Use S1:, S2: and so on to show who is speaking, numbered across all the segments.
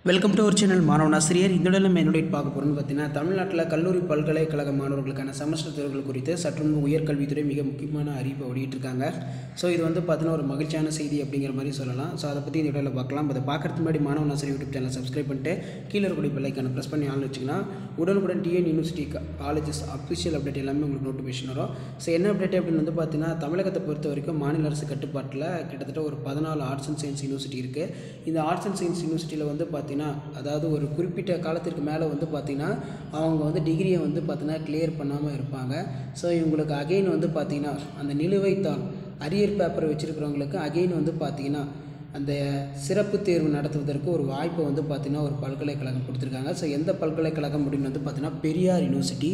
S1: welcome to ஒரு channel மாணவன் ஆசிரியர் இந்த இடம் நம்ம என்னுடைய பார்க்க போகிறோம்னு பார்த்தீங்கன்னா தமிழ்நாட்டில் கல்லூரி பல்கலைக்கழக மாணவர்களுக்கான செமஸ்டர் தேர்வுகள் குறித்து சற்று முன்பு உயர்கல்வித்துறை மிக முக்கியமான அறிவிப்பை வெளியிட்டிருக்காங்க ஸோ இது வந்து பார்த்தீங்கன்னா ஒரு மகிழ்ச்சியான செய்தி அப்படிங்கிற மாதிரி சொல்லலாம் ஸோ அதை பற்றி இந்த வீடியோவில் பார்க்கலாம் அதை பார்க்கறதுக்கு முன்னாடி மாணவன் ஆசிரியர் யூடியூப் சேனல் சப்ஸ்கிரைப் பண்ணிட்டு கீழே இருக்கக்கூடிய பெல்லைக்கான ப்ரெஸ் பண்ணி ஆள் வச்சிங்கன்னா உடனுக்குடன் TN university colleges official update எல்லாமே உங்களுக்கு நோட்டிஃபிகேஷன் வரும் ஸோ என்ன அப்டேட் அப்படின்னு வந்து பார்த்தீங்கன்னா தமிழகத்தை பொறுத்த வரைக்கும் மாநில அரசு கட்டுப்பாட்டில் கிட்டத்தட்ட ஒரு பதினாலு ஆர்ட்ஸ் அண்ட் சயின்ஸ் யூனிவர்சிட்டி இருக்குது இந்த ஆர்ட்ஸ் அண்ட் சயின்ஸ் யூனிவர்சிட்டியில் வந்து பார்த்தீங்கன்னா அதாவது ஒரு குறிப்பிட்ட காலத்திற்கு மேலே வந்து பார்த்தீங்கன்னா அவங்க வந்து டிகிரியை வந்து பார்த்தீங்கன்னா கிளியர் பண்ணாமல் இருப்பாங்க ஸோ இவங்களுக்கு அகைன் வந்து பார்த்தீங்கன்னா அந்த நிலுவைத்தாள் அரியர் பேப்பர் வச்சுருக்கிறவங்களுக்கு அகைன் வந்து பார்த்தீங்கன்னா அந்த சிறப்பு தேர்வு நடத்துவதற்கு ஒரு வாய்ப்பை வந்து பார்த்தீங்கன்னா ஒரு பல்கலைக்கழகம் கொடுத்துருக்காங்க ஸோ எந்த பல்கலைக்கழகம் அப்படின்னு வந்து பார்த்தீங்கன்னா பெரியார் யூனிவர்சிட்டி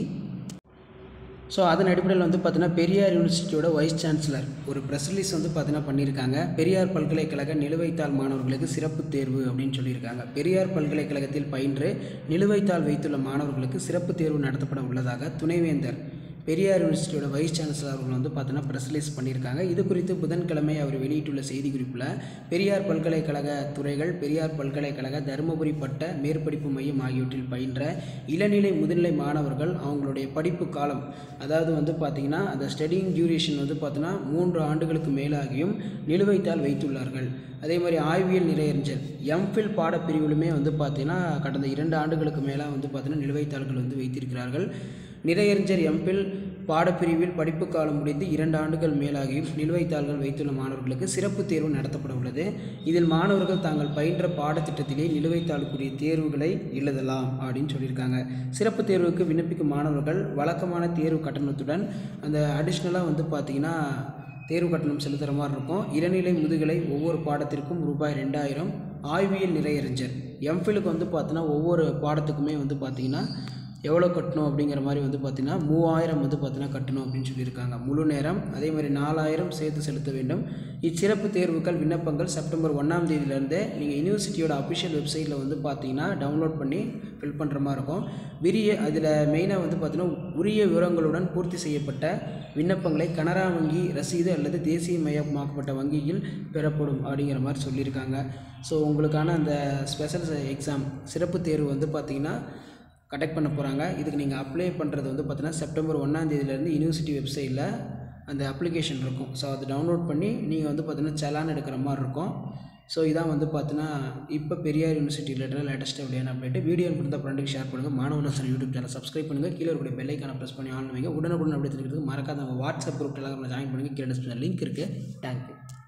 S1: ஸோ அதன் அடிப்படையில் வந்து பார்த்தீங்கன்னா பெரியார் யூனிவர்சிட்டியோட வைஸ் சான்சலர் ஒரு ப்ரெஸ் ரிலீஸ் வந்து பார்த்தீங்கன்னா பண்ணியிருக்காங்க பெரியார் பல்கலைக்கழக நிலுவைத்தாள் மாணவர்களுக்கு சிறப்பு தேர்வு அப்படின்னு சொல்லியிருக்காங்க பெரியார் பல்கலைக்கழகத்தில் பயின்று நிலுவைத்தாள் வைத்துள்ள மாணவர்களுக்கு சிறப்பு தேர்வு நடத்தப்பட உள்ளதாக துணைவேந்தர் பெரியார் யூனிவர்சிட்டியோட வைஸ் சான்சலர் அவர்கள் வந்து பார்த்தீங்கன்னா ப்ரெஸ் ரிலீஸ் பண்ணியிருக்காங்க இது குறித்து புதன்கிழமை அவர் வெளியிட்டுள்ள செய்திக்குறிப்பில் பெரியார் பல்கலைக்கழக துறைகள் பெரியார் பல்கலைக்கழக தருமபுரி பட்ட மேற்படிப்பு மையம் ஆகியவற்றில் பயின்ற இளநிலை முதுநிலை மாணவர்கள் அவங்களுடைய படிப்பு காலம் அதாவது வந்து பார்த்திங்கன்னா அந்த ஸ்டடிங் டியூரேஷன் வந்து பார்த்தீங்கன்னா மூன்று ஆண்டுகளுக்கு மேலாகியும் நிலுவைத்தால் வைத்துள்ளார்கள் அதே மாதிரி ஆய்வியல் நிறையறிஞர் எம்ஃபில் பாடப்பிரிவிலுமே வந்து பார்த்திங்கன்னா கடந்த இரண்டு ஆண்டுகளுக்கு மேலே வந்து பார்த்திங்கன்னா நிலுவைத்தாள்கள் வந்து வைத்திருக்கிறார்கள் நிறையறிஞர் எம்பில் பாடப்பிரிவில் படிப்பு காலம் முடிந்து இரண்டு ஆண்டுகள் மேலாகியும் நிலுவைத்தாள்கள் வைத்துள்ள மாணவர்களுக்கு சிறப்பு தேர்வு நடத்தப்பட உள்ளது இதில் மாணவர்கள் தாங்கள் பயின்ற பாடத்திட்டத்திலே நிலுவைத்தாளுக்குரிய தேர்வுகளை எழுதலாம் அப்படின்னு சொல்லியிருக்காங்க சிறப்பு தேர்வுக்கு விண்ணப்பிக்கும் மாணவர்கள் வழக்கமான தேர்வு கட்டணத்துடன் அந்த அடிஷ்னலாக வந்து பார்த்திங்கன்னா தேர்வு கட்டணம் செலுத்துகிற மாதிரி இருக்கும் இளநிலை முதுகலை ஒவ்வொரு பாடத்திற்கும் ரூபாய் ரெண்டாயிரம் ஆய்வியல் நிறையறிஞர் எம்ஃபிலுக்கு வந்து பார்த்தீங்கன்னா ஒவ்வொரு பாடத்துக்குமே வந்து பார்த்திங்கன்னா எவ்வளோ கட்டணும் அப்படிங்கிற மாதிரி வந்து பார்த்திங்கன்னா மூவாயிரம் வந்து பார்த்தீங்கன்னா கட்டணும் அப்படின்னு சொல்லியிருக்காங்க முழு நேரம் அதே மாதிரி நாலாயிரம் சேர்த்து செலுத்த வேண்டும் இச்சிறப்பு தேர்வுகள் விண்ணப்பங்கள் செப்டம்பர் ஒன்றாம் தேதியிலேருந்தே நீங்கள் யூனிவர்சிட்டியோட அஃபிஷியல் வெப்சைட்டில் வந்து பார்த்தீங்கன்னா டவுன்லோட் பண்ணி ஃபில் பண்ணுற மாதிரி இருக்கும் விரிய அதில் மெயினாக வந்து பார்த்தீங்கன்னா உரிய விவரங்களுடன் பூர்த்தி செய்யப்பட்ட விண்ணப்பங்களை கனரா வங்கி ரசீது அல்லது தேசியமயமாக்கப்பட்ட வங்கியில் பெறப்படும் அப்படிங்கிற மாதிரி சொல்லியிருக்காங்க ஸோ உங்களுக்கான அந்த ஸ்பெஷல் எக்ஸாம் சிறப்பு தேர்வு வந்து பார்த்திங்கன்னா கண்டக்ட் பண்ண போகிறாங்க இதுக்கு நீங்கள் அப்ளை பண்ணுறது வந்து பார்த்தீங்கன்னா செப்டம்பர் ஒன்றாந்தேதியிலேருந்து யூனிவர்சிட்டி வெப்சைட்டில் அந்த அப்ளிகேஷன் இருக்கும் ஸோ அதை டவுன்லோட் பண்ணி நீங்கள் வந்து பார்த்தீங்கன்னா செலான் எடுக்கிற மாதிரி இருக்கும் ஸோ இதான் வந்து பார்த்தீங்கன்னா இப்போ பெரியார் யூனிவர்சிட்டி ரிலேட்டட் லேட்டஸ்ட் அப்படியான அப்டேட் வீடியோ கொடுத்த ஃப்ரெண்டுக்கு ஷேர் பண்ணுங்கள் மாணவன் யூடியூப் சேனல் சப்ஸ்கிரைப் பண்ணுங்கள் கீழே இருக்கக்கூடிய பெல்லைக்கான ப்ரெஸ் பண்ணி ஆன் வைங்க உடனுக்குடன் அப்படி தெரிஞ்சுக்கிறதுக்கு மறக்காத நம்ம வாட்ஸ்அப் குரூப் எல்லாம் ஜாயின் பண்ணுங்கள் கீழே டிஸ்பிளே லிங்க் இருக்குது தேங்க்யூ